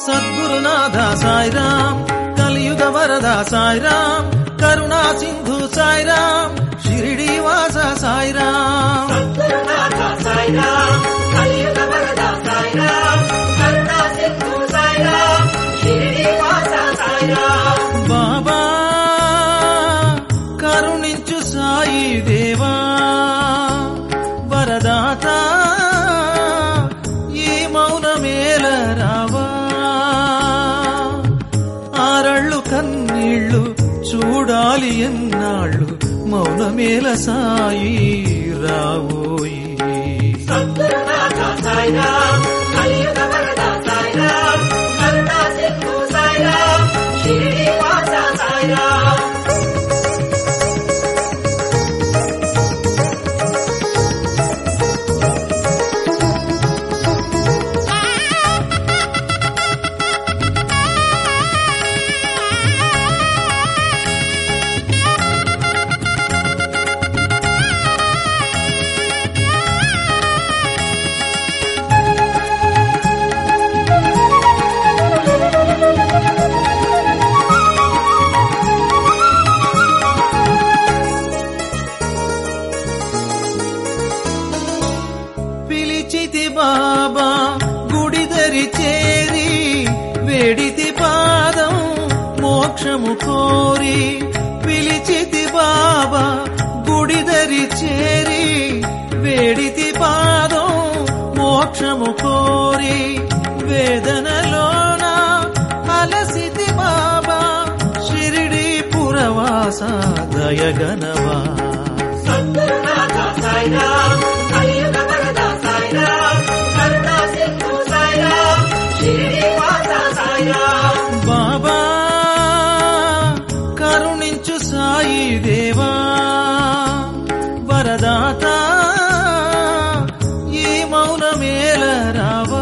సద్గురునాథ సాయిరాం కలియుగ వరద సాయిరాం కరుణా సింధు సాయిరాం షిరిడి వాస సాయిరాం సద్గురునాథ సాయిరాం కలియుగ వరద సాయిరాం కరుణా సింధు సాయిరాం షిరిడి వాస సాయిరాం బాబా కరుణించు సాయి దేవా వరదాత ఈ మౌనమేల రావా ఆరళ్ళు కన్నీళ్ళు చూడాలి ఎన్నాళ్ళు మౌనమేల సాయి రావోయి సద్గురునాథ సాయిరాం కలియుగ వరద సాయిరాం కరుణా సింధు సాయిరాం షిరిడి వాస సాయిరాం పిలిచితి బాబా గుడిదరి చేరి వేడితి పాదం మోక్షము కోరి పిలిచితి బాబా గుడిదరి చేరి వేడితి పాదం మోక్షము కోరి వేదనలోన అలసితి బాబా షిరిడి పురవాస దయగనవా సద్గురునాథ సాయిరాం కలియుగ వరద సాయిరాం కరుణా సింధు సాయిరాం షిరిడి వాస సాయిరాం బాబా కరుణించు సాయి దేవా వరదాత ఈ మౌనమేల రావా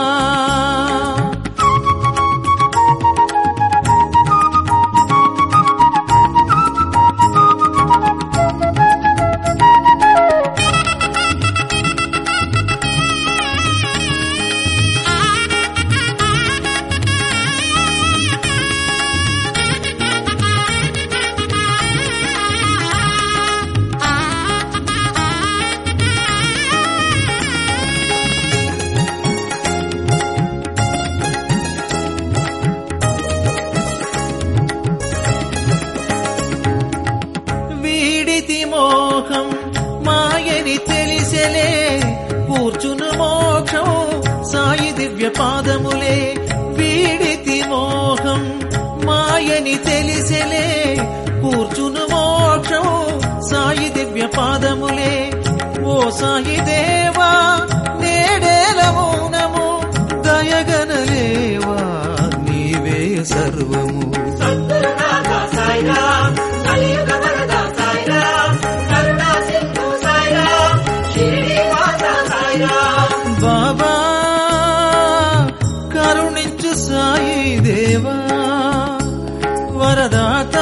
వీడితి మోహం మాయని తెలిసెలే కూర్చును మోక్షం సాయి దివ్య పాదములే వీడితి మోహం మాయని తెలిసెలే కూర్చును మోక్షం సాయి దివ్య పాదములే ఓ సాయి దేవా నేడేల మౌనము దయగనలేవా నీవే సర్వము సద్గురునాథ సాయిరాం కలియుగ వరద సాయిరాం కరుణా సింధు సాయిరాం షిరిడి వాస సాయిరాం బాబా కరుణించు సాయి దేవా వరదాత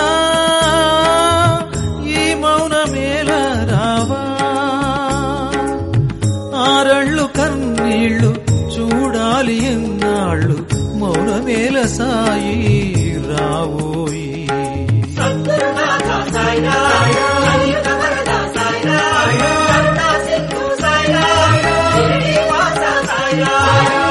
ఈ మౌనమేల రావా ఆరళ్ళు కన్నీళ్ళు చూడాలి ఎన్నాళ్ళు మౌనమేల సాయి రావోయి సద్గురునాథ సాయిరాం కలియుగ వరద సాయిరాం కరుణా సింధు సాయిరాం షిరిడి వాస సాయిరాం